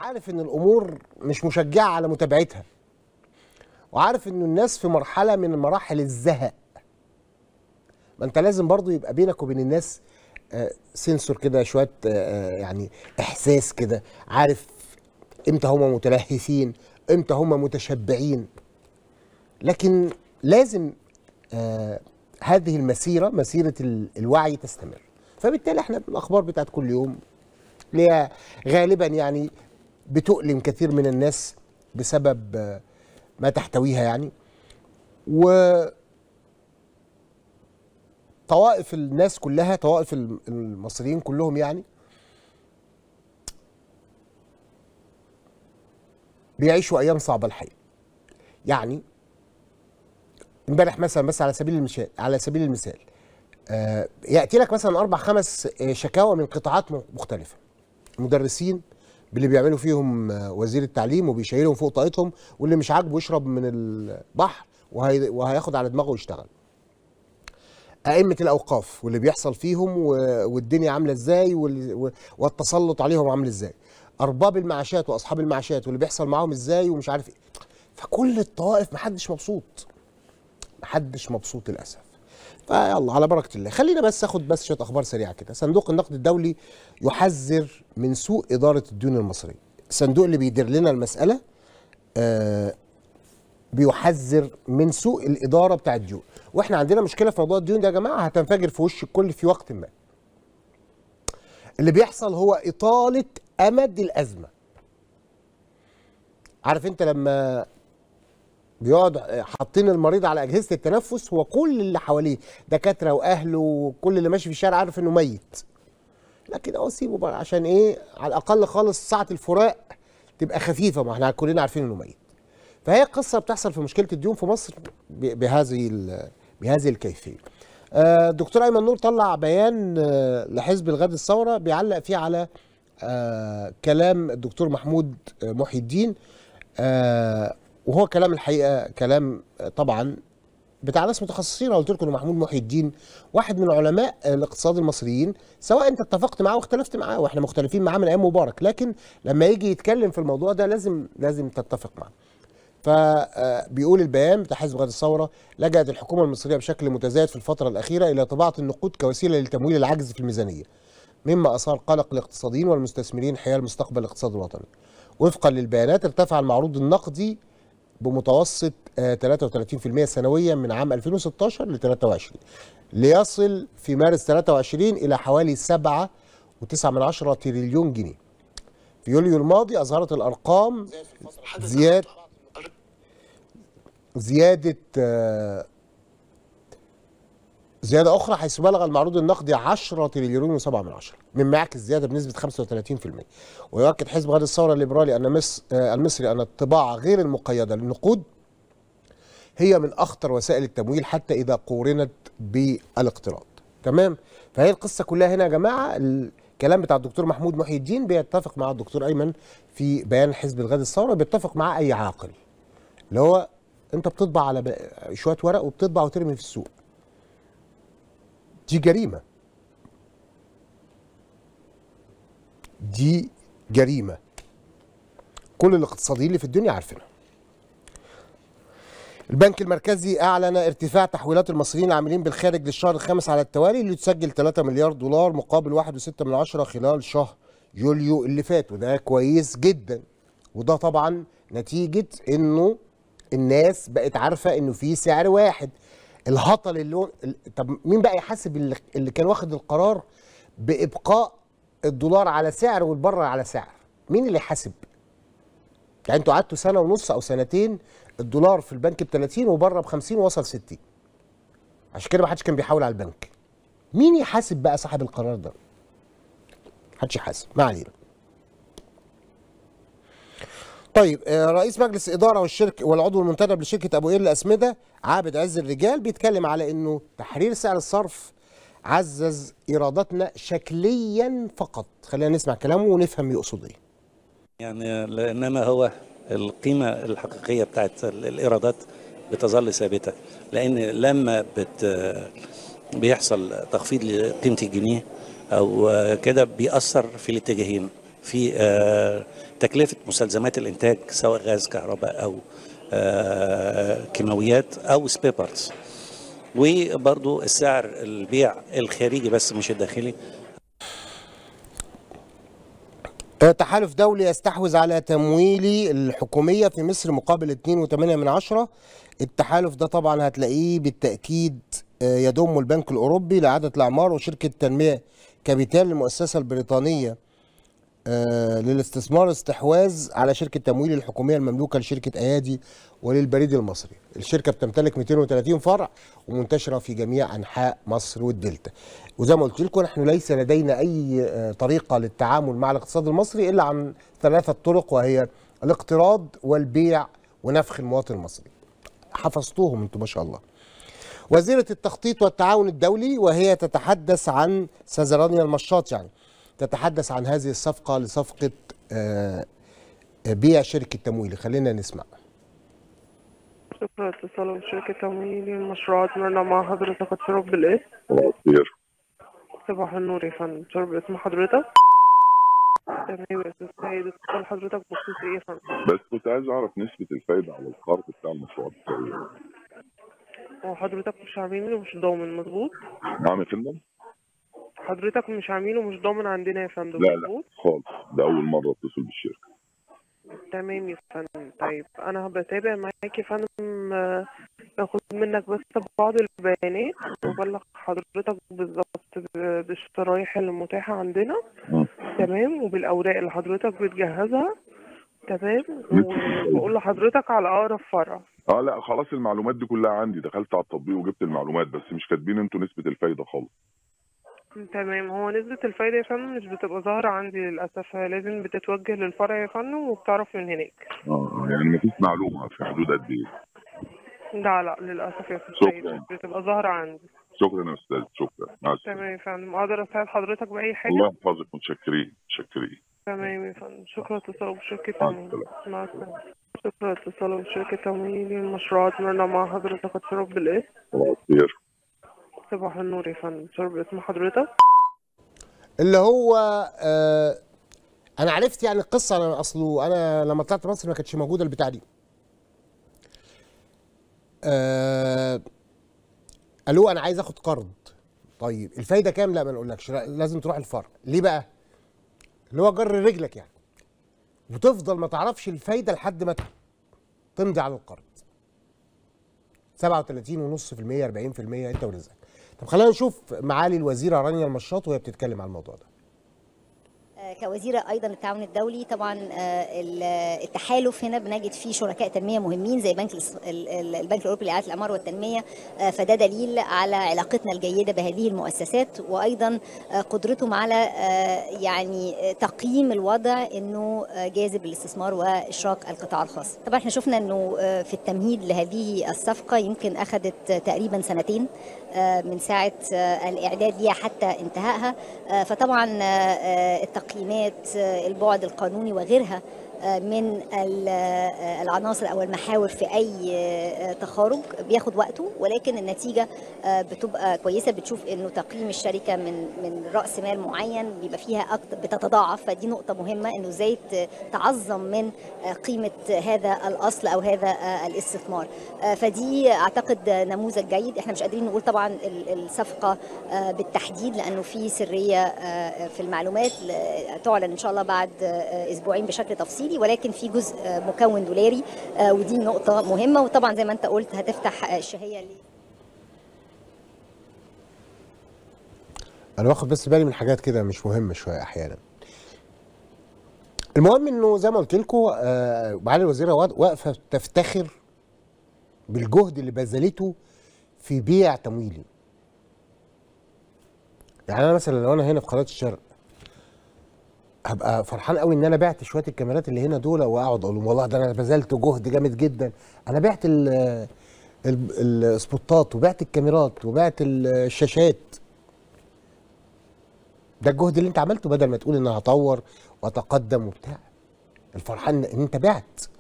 عارف ان الامور مش مشجعه على متابعتها وعارف ان الناس في مرحله من مراحل الزهق ما انت لازم برضو يبقى بينك وبين الناس آه، سنسور كده شويه آه، آه، يعني احساس كده عارف امتى هم متلهفين امتى هم متشبعين لكن لازم آه هذه المسيره مسيره ال- الوعي تستمر فبالتالي احنا الاخبار بتاعت كل يوم اللي هي غالبا يعني بتؤلم كثير من الناس بسبب آه، ما تحتويها يعني و طوائف الناس كلها طوائف الم- المصريين كلهم يعني بيعيشوا ايام صعبه الحقيقه يعني امبارح مثلا بس على سبيل المثال على سبيل المثال آه ياتي لك مثلا اربع خمس آه، شكاوى من قطاعات م- مختلفه مدرسين باللي بيعملوا فيهم آه، وزير التعليم وبيشيلهم فوق طاقتهم واللي مش عاجبه يشرب من البحر وهي وهياخد على دماغه ويشتغل أئمة الأوقاف واللي بيحصل فيهم و- والدنيا عاملة إزاي وال- و- والتسلط عليهم عامل إزاي أرباب المعاشات وأصحاب المعاشات واللي بيحصل معاهم إزاي ومش عارف إيه فكل الطوائف محدش مبسوط محدش مبسوط للأسف فيلا على بركة الله خلينا بس أخد بس شوية أخبار سريعة كده صندوق النقد الدولي يحذر من سوء إدارة الديون المصرية الصندوق اللي بيدير لنا المسألة آه بيحذر من سوء الاداره بتاع الديون واحنا عندنا مشكله في موضوع الديون ده يا جماعه هتنفجر في وش الكل في وقت ما اللي بيحصل هو اطاله امد الازمه عارف انت لما بيقعد حاطين المريض على اجهزه التنفس هو كل اللي حواليه دكاتره واهله وكل اللي ماشي في الشارع عارف انه ميت لكن هو سيبه بقى عشان ايه على الاقل خالص ساعه الفراق تبقى خفيفه ما احنا كلنا عارفين انه ميت فهي قصه بتحصل في مشكله الديون في مصر ب- بهذه ال- بهذه الكيفيه. آه، الدكتور ايمن نور طلع بيان آه، لحزب الغد الثوره بيعلق فيه على آه، كلام الدكتور محمود آه، محي الدين آه، وهو كلام الحقيقه كلام آه، طبعا بتاع ناس متخصصين أنا قلت لكم ان محمود محي الدين واحد من علماء آه، الاقتصاد المصريين سواء انت اتفقت معاه واختلفت معاه واحنا مختلفين معاه من ايام مبارك لكن لما يجي يتكلم في الموضوع ده لازم لازم تتفق معاه فبيقول البيان بتاع حزب غد الثوره لجأت الحكومه المصريه بشكل متزايد في الفتره الاخيره الى طباعه النقود كوسيله لتمويل العجز في الميزانيه مما اثار قلق الاقتصاديين والمستثمرين حيال مستقبل الاقتصاد الوطني. وفقا للبيانات ارتفع المعروض النقدي بمتوسط آه، 33% سنويا من عام 2016 ل 23 ليصل في مارس 23 الى حوالي 7.9 من عشرة تريليون جنيه. في يوليو الماضي اظهرت الارقام زياده زيادة آه، زيادة أخرى حيث بلغ المعروض النقدي 10 تريليون و7 من عشرة مما يعكس زيادة بنسبة 35% ويؤكد حزب غد الثورة الليبرالي أن مصر آه، المصري أن الطباعة غير المقيدة للنقود هي من أخطر وسائل التمويل حتى إذا قورنت بالاقتراض تمام فهي القصة كلها هنا يا جماعة الكلام بتاع الدكتور محمود محي الدين بيتفق مع الدكتور أيمن في بيان حزب الغد الثورة بيتفق مع أي عاقل اللي هو انت بتطبع على ب- شويه ورق وبتطبع وترمي في السوق دي جريمه دي جريمه كل الاقتصاديين اللي في الدنيا عارفينها البنك المركزي اعلن ارتفاع تحويلات المصريين العاملين بالخارج للشهر الخامس على التوالي اللي تسجل 3 مليار دولار مقابل 1.6 من عشرة خلال شهر يوليو اللي فات وده كويس جدا وده طبعا نتيجه انه الناس بقت عارفه انه في سعر واحد الهطل اللي هو ال- طب مين بقى يحاسب اللي, اللي كان واخد القرار بابقاء الدولار على سعر والبره على سعر مين اللي يحاسب يعني انتوا قعدتوا سنه ونص او سنتين الدولار في البنك ب 30 وبره ب 50 ووصل 60 عشان كده ما حدش كان بيحاول على البنك مين يحاسب بقى صاحب القرار ده محدش يحاسب ما علينا طيب آه، رئيس مجلس اداره والشركه والعضو المنتدب لشركه ابو قير للاسمده عابد عز الرجال بيتكلم على انه تحرير سعر الصرف عزز ايراداتنا شكليا فقط خلينا نسمع كلامه ونفهم يقصد ايه يعني انما هو القيمه الحقيقيه بتاعت ال- الايرادات بتظل ثابته لان لما بت بيحصل تخفيض لقيمه الجنيه او كده بيأثر في الاتجاهين في آه، تكلفه مستلزمات الانتاج سواء غاز كهرباء او آه، كيماويات او سبيبرز وبرضو السعر البيع الخارجي بس مش الداخلي تحالف دولي يستحوذ على تمويلي الحكومية في مصر مقابل 2.8 من عشرة التحالف ده طبعا هتلاقيه بالتأكيد آه، يضم البنك الأوروبي لإعادة الأعمار وشركة تنمية كابيتال المؤسسة البريطانية آه، للاستثمار استحواذ على شركة تمويل الحكومية المملوكة لشركة أيادي وللبريد المصري الشركة بتمتلك 230 فرع ومنتشرة في جميع أنحاء مصر والدلتا وزي ما قلت لكم نحن ليس لدينا أي آه، طريقة للتعامل مع الاقتصاد المصري إلا عن ثلاثة طرق وهي الاقتراض والبيع ونفخ المواطن المصري حفظتوهم انتم ما شاء الله وزيرة التخطيط والتعاون الدولي وهي تتحدث عن سازرانيا المشاط يعني تتحدث عن هذه الصفقة لصفقة آه، بيع شركة تمويل خلينا نسمع شكرا اتصال بشركة تمويل المشروعات مرنا مع حضرتك اتشرف بالاسم خير صباح النور يا فندم اتشرف باسم حضرتك تمام يا استاذ سيد اتصال حضرتك بخصوص ايه يا فندم بس كنت عايز اعرف نسبة الفايدة على القرض بتاع المشروعات السرية هو حضرتك مش عاملينه ومش ضامن مظبوط نعم يا فندم؟ حضرتك مش عاملينه ومش ضامن عندنا يا فندم لا لا مظبوط خالص ده أول مرة أتصل بالشركة تمام يا فندم طيب انا بتابع معاك يا فندم آه، باخد منك بس بعض البيانات وبلغ حضرتك بالظبط ب- بالشرايح المتاحة عندنا مم. تمام وبالأوراق اللي حضرتك بتجهزها تمام مم. وبقول لحضرتك على أقرب فرع اه لا خلاص المعلومات دي كلها عندي دخلت على التطبيق وجبت المعلومات بس مش كاتبين انتوا نسبة الفايدة خالص تمام هو نسبة الفايدة يا فندم مش بتبقى ظاهرة عندي للأسف لازم بتتوجه للفرع يا فندم وبتعرف من هناك اه يعني مفيش معلومة في حدود قد ايه لا لا للأسف يا أستاذ شكراً. سيد مش بتبقى ظاهرة عندي شكرا يا استاذ شكرا مع السلامة تمام يا فندم أقدر أساعد حضرتك بأي حاجة الله يحفظك متشكرين متشكرين تمام يا فندم شكرا اتصال بشركة مع تمويل السلامة. مع السلامة شكرا اتصال بشركة تمويل المشروعات مرنا مع حضرتك اتشرف بالاسم صباح الخير صباح النور يا فندم اتشرف باسم حضرتك اللي هو آه انا عرفت يعني القصه انا اصله انا لما طلعت مصر ما كانتش موجوده البتاع دي آه قالوا انا عايز اخد قرض طيب الفايده كام لا ما نقولكش لا، لازم تروح الفرع ليه بقى اللي هو جر رجلك يعني وتفضل ما تعرفش الفايده لحد ما تمضي على القرض 37.5% 40% انت ورزقك طب خلينا نشوف معالي الوزيره رانيا المشاط وهي بتتكلم عن الموضوع ده آه، كوزيرة أيضا للتعاون الدولي طبعا آه، ال- التحالف هنا بنجد فيه شركاء تنمية مهمين زي بنك الاس- ال- ال- البنك الأوروبي لإعادة الأعمار والتنمية آه، فده دليل على علاقتنا الجيدة بهذه المؤسسات وأيضا آه، قدرتهم على آه، يعني آه، تقييم الوضع أنه آه، جاذب للاستثمار وإشراك القطاع الخاص طبعا احنا شفنا أنه آه، في التمهيد لهذه الصفقة يمكن أخذت آه، تقريبا سنتين آه، من ساعة آه، الإعداد ليها حتى انتهائها آه، فطبعا آه، آه، التقييمات آه، البعد القانوني وغيرها آه، من ال- آه، العناصر او المحاور في اي آه، تخارج بياخد وقته ولكن النتيجه آه، بتبقى كويسه بتشوف انه تقييم الشركه من من راس مال معين بيبقى فيها اكتر بتتضاعف فدي نقطه مهمه انه ازاي ت- تعظم من آه، قيمه هذا الاصل او هذا آه، الاستثمار آه، فدي اعتقد نموذج جيد احنا مش قادرين نقول طبعا ال- الصفقه آه، بالتحديد لانه في سريه آه، في المعلومات ل- تعلن ان شاء الله بعد آه، اسبوعين بشكل تفصيلي ولكن في جزء آه، مكون دولاري آه، ودي نقطه مهمه وطبعا زي ما انت قلت هتفتح آه، الشهيه ل- انا باخد بس بالي من حاجات كده مش مهمه شويه احيانا المهم انه زي ما قلت لكم آه معالي الوزيره وا- واقفه تفتخر بالجهد اللي بذلته في بيع تمويلي يعني انا مثلا لو انا هنا في قناه الشرق هبقى فرحان قوي ان انا بعت شويه الكاميرات اللي هنا دول واقعد اقول لهم والله ده انا بذلت جهد جامد جدا انا بعت ال- ال- السبوتات وبعت الكاميرات وبعت الشاشات ده الجهد اللي انت عملته بدل ما تقول ان هطور واتقدم وبتاع الفرحان ان انت بعت